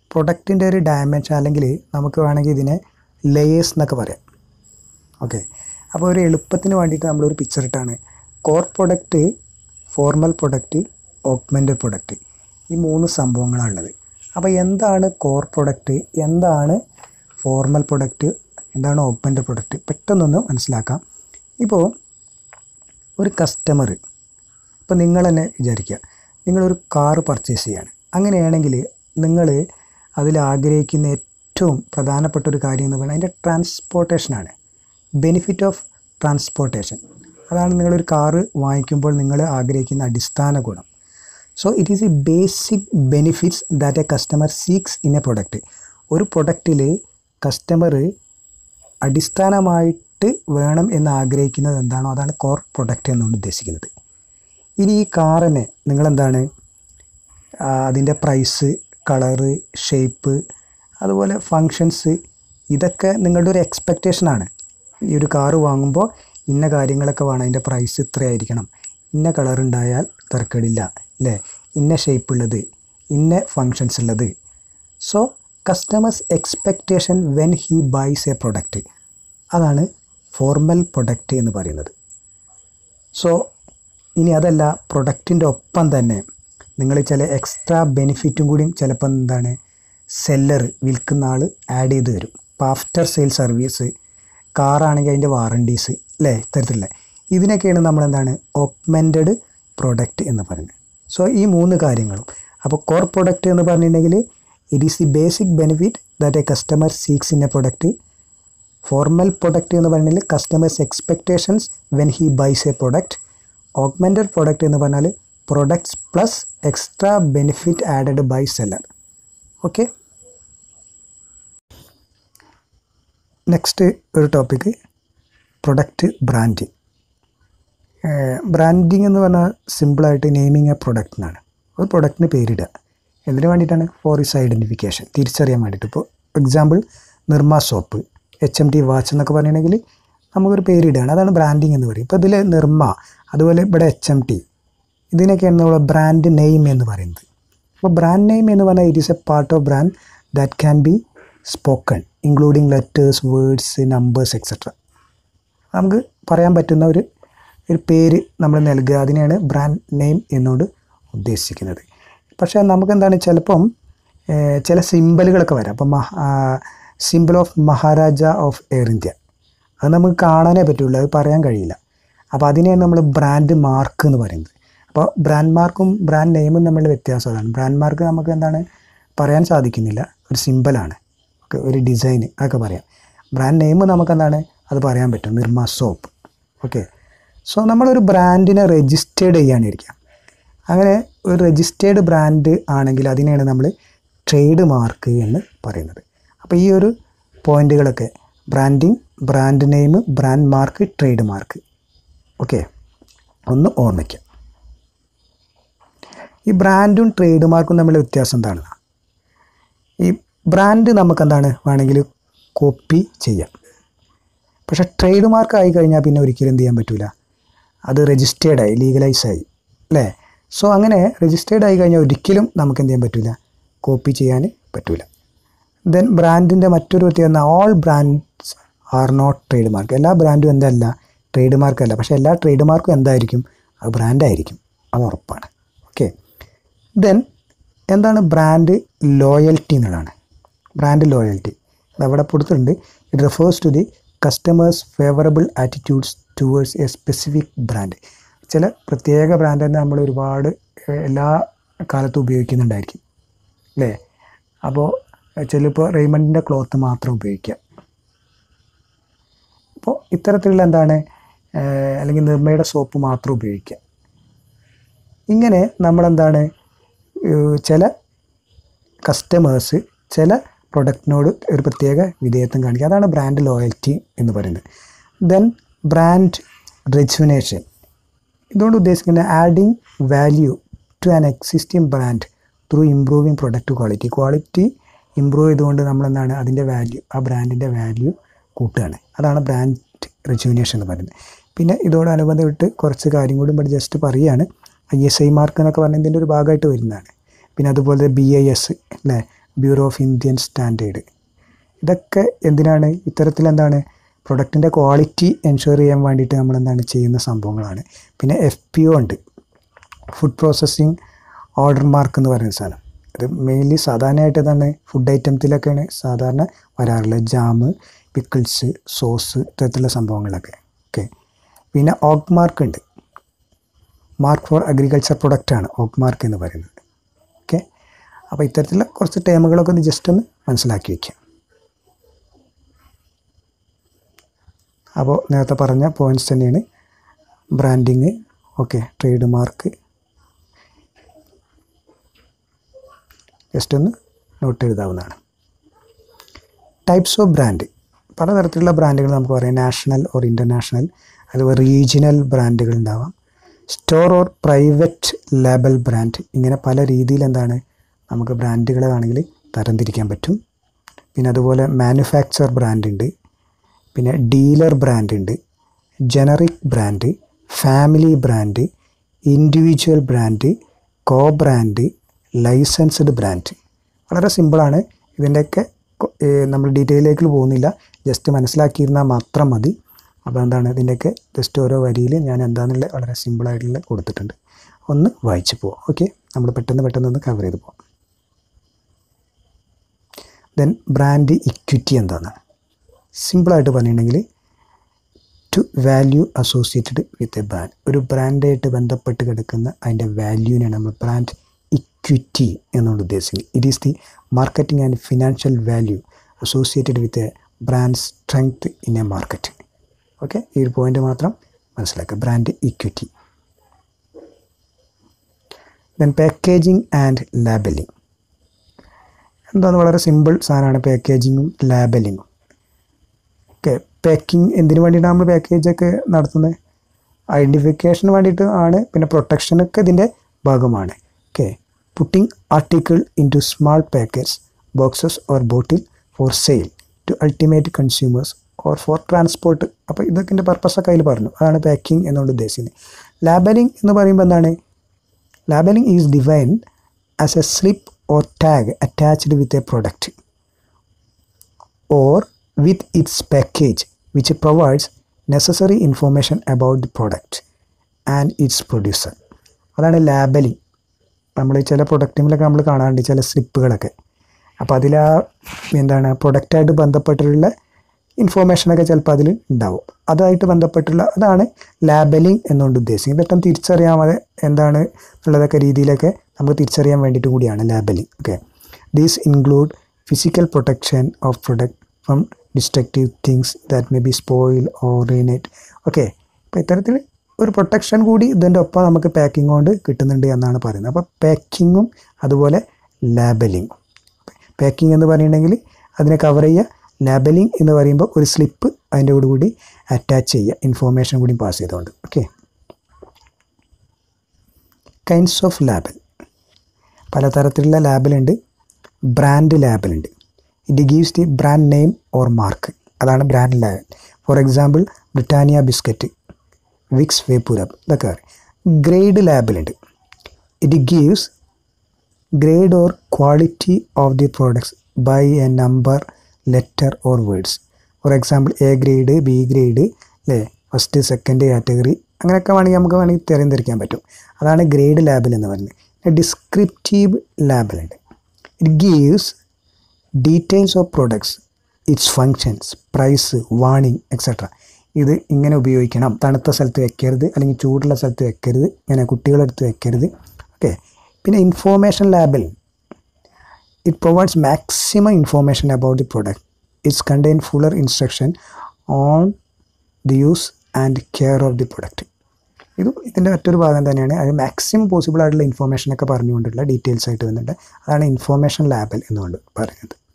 പ്രൊഡക്റ്റിൻ്റെ ഒരു ഡയമെൻഷൻ അല്ലെങ്കിൽ നമുക്ക് വേണമെങ്കിൽ ഇതിനെ ലെയേഴ്സ് എന്നൊക്കെ പറയാം ഓക്കെ അപ്പോൾ ഒരു എളുപ്പത്തിന് വേണ്ടിയിട്ട് നമ്മളൊരു പിക്ചർ ഇട്ടാണ് core product formal product augmented product ഈ മൂന്ന് സംഭവങ്ങളാണുള്ളത് അപ്പോൾ എന്താണ് കോർ പ്രൊഡക്റ്റ് എന്താണ് ഫോർമൽ പ്രൊഡക്റ്റ് എന്താണ് ഓഗ്മെൻറ്റഡ് പ്രൊഡക്റ്റ് പെട്ടെന്നൊന്ന് മനസ്സിലാക്കാം ഇപ്പോൾ ഒരു കസ്റ്റമർ ഇപ്പോൾ നിങ്ങൾ തന്നെ വിചാരിക്കുക നിങ്ങളൊരു കാറ് പർച്ചേസ് ചെയ്യാണ് അങ്ങനെയാണെങ്കിൽ നിങ്ങൾ അതിൽ ആഗ്രഹിക്കുന്ന ഏറ്റവും പ്രധാനപ്പെട്ട ഒരു കാര്യം എന്ന് പറയുന്നത് അതിൻ്റെ ട്രാൻസ്പോർട്ടേഷനാണ് ബെനിഫിറ്റ് ഓഫ് ട്രാൻസ്പോർട്ടേഷൻ അതാണ് നിങ്ങളൊരു കാറ് വാങ്ങിക്കുമ്പോൾ നിങ്ങൾ ആഗ്രഹിക്കുന്ന അടിസ്ഥാന ഗുണം so it is a basic benefits that a customer seeks in a product ഒരു പ്രൊഡക്റ്റിൽ കസ്റ്റമർ അടിസ്ഥാനമായിട്ട് വേണം എന്ന് ആഗ്രഹിക്കുന്നത് എന്താണോ അതാണ് കോർ പ്രൊഡക്റ്റ് എന്നുകൊണ്ട് ഉദ്ദേശിക്കുന്നത് ഇനി ഈ കാറിനെ നിങ്ങളെന്താണ് ആ, അതിൻ്റെ പ്രൈസ് കളറ് ഷേപ്പ് അതുപോലെ ഫങ്ഷൻസ് ഇതൊക്കെ നിങ്ങളുടെ ഒരു എക്സ്പെക്റ്റേഷനാണ് ഈ ഒരു കാറ് വാങ്ങുമ്പോൾ ഇന്ന കാര്യങ്ങളൊക്കെ വേണം അതിൻ്റെ പ്രൈസ് ഇത്രയായിരിക്കണം ഇന്ന കളർ ഉണ്ടായാൽ തിരക്കേടില്ല അല്ലേ ഇന്ന ഷേപ്പ് ഉള്ളത് ഇന്ന ഫങ്ഷൻസ് ഉള്ളത് so customers expectation when he buys a product അതാണ് ഫോർമൽ പ്രൊഡക്റ്റ് എന്ന് പറയുന്നത് സോ ഇനി അതല്ല പ്രൊഡക്റ്റിൻ്റെ ഒപ്പം തന്നെ നിങ്ങൾ ചില എക്സ്ട്രാ ബെനിഫിറ്റും കൂടിയും ചിലപ്പോൾ എന്താണ് സെല്ലർ വിൽക്കുന്ന ആൾ ആഡ് ചെയ്ത് തരും ഇപ്പോൾ ആഫ്റ്റർ സെയിൽ സർവീസ് കാറാണെങ്കിൽ അതിൻ്റെ വാറണ്ടീസ് അല്ലേ ഇത്തരത്തിലുള്ള ഇതിനൊക്കെയാണ് നമ്മൾ എന്താണ് ഓഗ്മെൻറ്റഡ് പ്രൊഡക്റ്റ് എന്ന് പറയുന്നത് സോ ഈ മൂന്ന് കാര്യങ്ങളും അപ്പോൾ കോർ പ്രൊഡക്റ്റ് എന്ന് പറഞ്ഞിട്ടുണ്ടെങ്കിൽ it is the basic benefit that a customer seeks in a product formal product എന്ന് പറഞ്ഞാൽ customers expectations when he buys a product augmented product എന്ന് പറഞ്ഞാൽ products plus extra benefit added by seller okay next ഒരു topic product branding branding എന്ന് പറഞ്ഞാൽ സിമ്പിളായിട്ട് naming A product എന്നാണ് ഒരു പ്രൊഡക്റ്റിന് പേരിടുക എന്തിനു വേണ്ടിയിട്ടാണ് ഫോർ ഇസ് ഐഡൻറ്റിഫിക്കേഷൻ തിരിച്ചറിയാൻ വേണ്ടിയിട്ട് ഇപ്പോൾ example Nirma soap H M T watch എന്നൊക്കെ പറഞ്ഞിട്ടുണ്ടെങ്കിൽ നമുക്കൊരു പേരിടുകയാണ് അതാണ് ബ്രാൻഡിങ് എന്ന് പറയും ഇപ്പോൾ ഇതിൽ നിർമ്മ അതുപോലെ ഇവിടെ എച്ച് എം ടി ഇതിനൊക്കെയാണ് നമ്മൾ ബ്രാൻഡ് നെയിം എന്ന് പറയുന്നത് അപ്പോൾ ബ്രാൻഡ് നെയിം എന്ന് പറഞ്ഞാൽ it is a part of brand that can be spoken including letters words numbers etcetera നമുക്ക് പറയാൻ പറ്റുന്ന ഒരു ഒരു പേര് നമ്മൾ നൽകുക അതിനെയാണ് ബ്രാൻഡ് നെയിം എന്നുകൊണ്ട് ഉദ്ദേശിക്കുന്നത് പക്ഷേ നമുക്ക് എന്താണ് ചിലപ്പം ഏഹ്, ചില സിമ്പലുകളൊക്കെ വരാം അപ്പം simple of Maharaja of Air India അത് നമുക്ക് കാണാനേ പറ്റുള്ളൂ അത് പറയാൻ കഴിയില്ല അപ്പോൾ അതിനെയാണ് നമ്മൾ ബ്രാൻഡ് മാർക്ക് എന്ന് പറയുന്നത് അപ്പോൾ ബ്രാൻഡ് മാർക്കും ബ്രാൻഡ് നെയിമും തമ്മിലുള്ള വ്യത്യാസം അതാണ് ബ്രാൻഡ് മാർക്ക് നമുക്ക് എന്താണ് പറയാൻ സാധിക്കുന്നില്ല ഒരു സിമ്പിളാണ് ഒക്കെ ഒരു ഡിസൈൻ അതൊക്കെ പറയാം ബ്രാൻഡ് നെയിം നമുക്ക് എന്താണ് അത് പറയാൻ പറ്റും നിർമ്മ സോപ്പ് ഓക്കെ സോ നമ്മളൊരു ബ്രാൻഡിനെ രജിസ്റ്റേർഡ് ചെയ്യാനിരിക്കുക അങ്ങനെ ഒരു രജിസ്റ്റേർഡ് ബ്രാൻഡ് ആണെങ്കിൽ അതിനെയാണ് നമ്മൾ ട്രേഡ് മാർക്ക് എന്ന് പറയുന്നത് അപ്പോൾ ഈ ഒരു പോയിന്റുകളൊക്കെ branding brand name brand mark trade mark okay ഒന്ന് ഓർമ്മിക്കുക ഈ ബ്രാൻഡും ട്രേഡ് മാർക്കും തമ്മിലുള്ള വ്യത്യാസം എന്താണ് ഈ ബ്രാൻഡ് നമുക്ക് എന്താണ് വേണമെങ്കിൽ കോപ്പി ചെയ്യാം പക്ഷേ ട്രേഡ് മാർക്ക് ആയി കഴിഞ്ഞാൽ പിന്നെ ഒരിക്കലും എന്ത് ചെയ്യാൻ പറ്റില്ല അത് രജിസ്റ്റേർഡ് ആയി ലീഗലൈസ് ആയി അല്ലേ സോ അങ്ങനെ രജിസ്റ്റേർഡ് ആയി കഴിഞ്ഞാൽ ഒരിക്കലും നമുക്ക് എന്ത് ചെയ്യാൻ പറ്റില്ല കോപ്പി ചെയ്യാൻ പറ്റില്ല ദെൻ ബ്രാൻഡിൻ്റെ മറ്റൊരു വ്യത്യാസം all brands are not trade mark എല്ലാ ബ്രാൻഡും എന്തല്ല ട്രേഡ് മാർക്ക് അല്ല പക്ഷേ എല്ലാ ട്രേഡ് മാർക്കും എന്തായിരിക്കും അത് ബ്രാൻഡായിരിക്കും അത് ഉറപ്പാണ് ഓക്കെ ദെൻ എന്താണ് ബ്രാൻഡ് ലോയൽറ്റി എന്നുള്ളതാണ് ബ്രാൻഡ് ലോയൽറ്റി അതവിടെ കൊടുത്തിട്ടുണ്ട് it refers to the customers favourable attitudes towards a specific brand ചില പ്രത്യേക ബ്രാൻഡ് തന്നെ നമ്മൾ ഒരുപാട് ഏഹ്, എല്ലാ കാലത്തും ഉപയോഗിക്കുന്നുണ്ടായിരിക്കും അല്ലേ അപ്പോൾ ചിലപ്പോൾ റെയ്മണ്ടിൻ്റെ ക്ലോത്ത് മാത്രം ഉപയോഗിക്കുക അപ്പോൾ ഇത്തരത്തിലുള്ള എന്താണ് ഏഹ്, അല്ലെങ്കിൽ നിർമ്മയുടെ സോപ്പ് മാത്രം ഉപയോഗിക്കുക ഇങ്ങനെ നമ്മളെന്താണ് ഏഹ്, ചില കസ്റ്റമേഴ്സ് ചില പ്രൊഡക്റ്റിനോട് ഒരു പ്രത്യേക വിധേയത്വം കാണിക്കുക അതാണ് ബ്രാൻഡ് ലോയൽറ്റി എന്ന് പറയുന്നത് ദെൻ ബ്രാൻഡ് റെജുനേഷൻ ഇതുകൊണ്ട് ഉദ്ദേശിക്കുന്നത് adding value to an existing brand through improving product quality quality improve ചെയ്തുകൊണ്ട് നമ്മളെന്താണ് അതിൻ്റെ വാല്യൂ ആ ബ്രാൻഡിൻ്റെ വാല്യൂ കൂട്ടുകയാണ് അതാണ് ബ്രാൻഡ് റെജുനേഷൻ എന്ന് പറയുന്നത് പിന്നെ ഇതോടനുബന്ധപ്പെട്ട് കുറച്ച് കാര്യം കൂടി ഇവിടെ ജസ്റ്റ് പറയുകയാണ് ഐ എസ് ഐ മാർക്ക് എന്നൊക്കെ പറഞ്ഞാൽ ഇതിൻ്റെ ഒരു ഭാഗമായിട്ട് വരുന്നതാണ് പിന്നെ അതുപോലെ ബി ഐ എസ് അല്ലേ ബ്യൂറോ ഓഫ് ഇന്ത്യൻ സ്റ്റാൻഡേർഡ് ഇതൊക്കെ എന്തിനാണ് ഇത്തരത്തിൽ എന്താണ് പ്രൊഡക്റ്റിൻ്റെ ക്വാളിറ്റി എൻഷുർ ചെയ്യാൻ വേണ്ടിയിട്ട് നമ്മൾ എന്താണ് ചെയ്യുന്ന സംഭവങ്ങളാണ് പിന്നെ എഫ് പി ഒ ഉണ്ട് ഫുഡ് പ്രോസസ്സിങ് ഓർഡർ മാർക്ക് എന്ന് പറയുന്ന സാധനം ഇത് മെയിൻലി സാധാരണയായിട്ട് ഇതാണ് ഫുഡ് ഐറ്റംസിലൊക്കെയാണ് സാധാരണ വരാറുള്ളത് ജാമ് പിക്കിൾസ് സോസ് ഇത്തരത്തിലുള്ള സംഭവങ്ങളൊക്കെ ഓക്കെ പിന്നെ ഓക്ക് മാർക്ക് ഉണ്ട് മാർക്ക് ഫോർ അഗ്രികൾച്ചർ പ്രൊഡക്റ്റാണ് ഓക്ക് മാർക്ക് എന്ന് പറയുന്നത് ഓക്കെ അപ്പോൾ ഇത്തരത്തിലുള്ള കുറച്ച് ടേമുകളൊക്കെ ഒന്ന് ജസ്റ്റ് ഒന്ന് മനസ്സിലാക്കി വയ്ക്കാം അപ്പോൾ നേരത്തെ പറഞ്ഞ പോയിൻറ്റ്സ് തന്നെയാണ് branding okay trade mark just ഒന്ന് നോട്ട് എഴുതാവുന്നതാണ് ടൈപ്സ് ഓഫ് ബ്രാൻഡ് പലതരത്തിലുള്ള ബ്രാൻഡുകൾ നമുക്ക് പറയാം നാഷണൽ ഓർ ഇൻ്റർനാഷണൽ അതുപോലെ റീജിയണൽ ബ്രാൻഡുകൾ ഉണ്ടാവാം store or private label brand ഇങ്ങനെ പല രീതിയിൽ എന്താണ് നമുക്ക് ബ്രാൻഡുകളെ വേണമെങ്കിൽ തരംതിരിക്കാൻ പറ്റും പിന്നെ അതുപോലെ മാനുഫാക്ചർ ബ്രാൻഡ് ഉണ്ട് പിന്നെ ഡീലർ ബ്രാൻഡ് ഉണ്ട് generic brand family brand individual brand co brand licensed brand വളരെ സിമ്പിളാണ് ഇതിൻ്റെയൊക്കെ കൊ- ഏ, നമ്മൾ ഡീറ്റെയിലേക്ക് പോകുന്നില്ല ജസ്റ്റ് മനസ്സിലാക്കിയിരുന്നാൽ മാത്രം മതി അപ്പോൾ എന്താണ് ഇതിൻ്റെയൊക്കെ ജസ്റ്റ് ഓരോ വരിയിൽ ഞാൻ എന്താണെന്നുള്ള വളരെ സിമ്പിളായിട്ടുള്ള കൊടുത്തിട്ടുണ്ട് ഒന്ന് വായിച്ചു പോവാം ഓക്കെ നമ്മൾ പെട്ടെന്ന് പെട്ടെന്ന് ഒന്ന് കവർ ചെയ്ത് പോവാം ദെൻ ബ്രാൻഡ് ഇക്വിറ്റി എന്താണ് സിമ്പിളായിട്ട് പറഞ്ഞിട്ടുണ്ടെങ്കിൽ to value associated with a brand ഒരു ബ്രാൻഡായിട്ട് ബന്ധപ്പെട്ട് കിടക്കുന്ന അതിൻ്റെ വാല്യൂവിനെയാണ് നമ്മൾ ബ്രാൻഡ് ഇക്വിറ്റി എന്നുകൊണ്ട് ഉദ്ദേശിക്കുന്നത് it is the marketing and financial value associated with a brand strength in a market okay ഈ ഒരു പോയിന്റ് മാത്രം മനസ്സിലാക്കുക brand equity then packaging and labelling എന്താന്ന് വളരെ സിമ്പിൾ സാധനമാണ് പാക്കേജിങ്ങും ലാബലിങ്ങും ഓക്കെ പാക്കിംഗ് എന്തിനു വേണ്ടിയിട്ടാണ് നമ്മൾ പാക്കേജൊക്കെ നടത്തുന്നത് ഐഡൻറ്റിഫിക്കേഷന് വേണ്ടിയിട്ട് ആണ് പിന്നെ പ്രൊട്ടക്ഷനൊക്കെ ഇതിൻ്റെ ഭാഗമാണ് okay putting article in to small packets boxes or bottle for sale to ultimate consumers or for transport അപ്പോൾ ഇതൊക്കെ എൻ്റെ പർപ്പസൊക്കെ അതിൽ പറഞ്ഞു അതാണ് പാക്കിംഗ് എന്നുകൊണ്ട് ഉദ്ദേശിക്കുന്നത് ലാബലിംഗ് എന്ന് പറയുമ്പോൾ എന്താണ് labelling is defined as a slip or tag attached with a product or with its package which provides necessary information about the product and its producer അതാണ് ലാബലിംഗ് നമ്മൾ ചില പ്രൊഡക്റ്റുകളൊക്കെ നമ്മൾ കാണാറുണ്ട് ചില സ്ലിപ്പുകളൊക്കെ അപ്പോൾ അതിൽ ആ എന്താണ് പ്രൊഡക്റ്റായിട്ട് ബന്ധപ്പെട്ടിട്ടുള്ള ഇൻഫോർമേഷനൊക്കെ ചിലപ്പോൾ അതിൽ ഉണ്ടാവും അതായിട്ട് ബന്ധപ്പെട്ടുള്ള അതാണ് ലാബലിംഗ് എന്നുകൊണ്ട് ഉദ്ദേശിക്കുന്നത് പെട്ടെന്ന് തിരിച്ചറിയാതെ എന്താണ് ഉള്ളതൊക്കെ രീതിയിലൊക്കെ നമുക്ക് തിരിച്ചറിയാൻ വേണ്ടിയിട്ട് കൂടിയാണ് labelling okay these include physical protection of product from destructive things that may be spoil or റീനേറ്റ് ഓക്കെ അപ്പോൾ ഇത്തരത്തിൽ ഒരു പ്രൊട്ടക്ഷൻ കൂടി ഇതിൻ്റെ ഒപ്പം നമുക്ക് പാക്കിംഗ് കൊണ്ട് കിട്ടുന്നുണ്ട് എന്നാണ് പറയുന്നത് അപ്പോൾ പാക്കിങ്ങും അതുപോലെ ലാബലിങ്ങും പാക്കിംഗ് എന്ന് പറയുന്നുണ്ടെങ്കിൽ അതിനെ കവർ ചെയ്യുക ലാബലിംഗ് എന്ന് പറയുമ്പോൾ ഒരു സ്ലിപ്പ് അതിൻ്റെ കൂടെ കൂടി അറ്റാച്ച് ചെയ്യുക ഇൻഫോർമേഷൻ കൂടി പാസ് ചെയ്തുകൊണ്ട് ഓക്കെ കൈൻഡ്സ് ഓഫ് ലാബൽ പലതരത്തിലുള്ള ലാബലുണ്ട് ബ്രാൻഡ് ലാബലുണ്ട് it gives the brand name or mark അതാണ് brand label for example Britannia biscuit Vicks VapoRub ഇതൊക്കെ ഗ്രേഡ് ലാബലുണ്ട് it gives grade or quality of the products by a number letter or words for example A grade B grade അല്ലേ first second category അങ്ങനെയൊക്കെ വേണമെങ്കിൽ നമുക്ക് വേണമെങ്കിൽ തിരഞ്ഞെടുക്കാൻ പറ്റും അതാണ് ഗ്രേഡ് ലാബിൽ എന്ന് പറയുന്നത് ഡിസ്ക്രിപ്റ്റീവ് ലാബിലുണ്ട് it gives details of products its functions price warning etcetera ഇത് ഇങ്ങനെ ഉപയോഗിക്കണം തണുത്ത സ്ഥലത്ത് വെക്കരുത് അല്ലെങ്കിൽ ചൂടുള്ള സ്ഥലത്ത് വെക്കരുത് ഇങ്ങനെ കുട്ടികളെടുത്ത് വെക്കരുത് ഓക്കെ പിന്നെ information label it provides maximum information about the product its contain fuller instruction on the use and care of the product ഇത് ഇതിൻ്റെ മറ്റൊരു ഭാഗം തന്നെയാണ് അത് മാക്സിമം പോസിബിൾ ആയിട്ടുള്ള ഇൻഫോർമേഷനൊക്കെ പറഞ്ഞുകൊണ്ടുള്ള ഡീറ്റെയിൽസ് ആയിട്ട് വന്നിട്ടുണ്ട് അതാണ് ഇൻഫോർമേഷൻ ലാബൽ എന്നുകൊണ്ട് പറയുന്നത്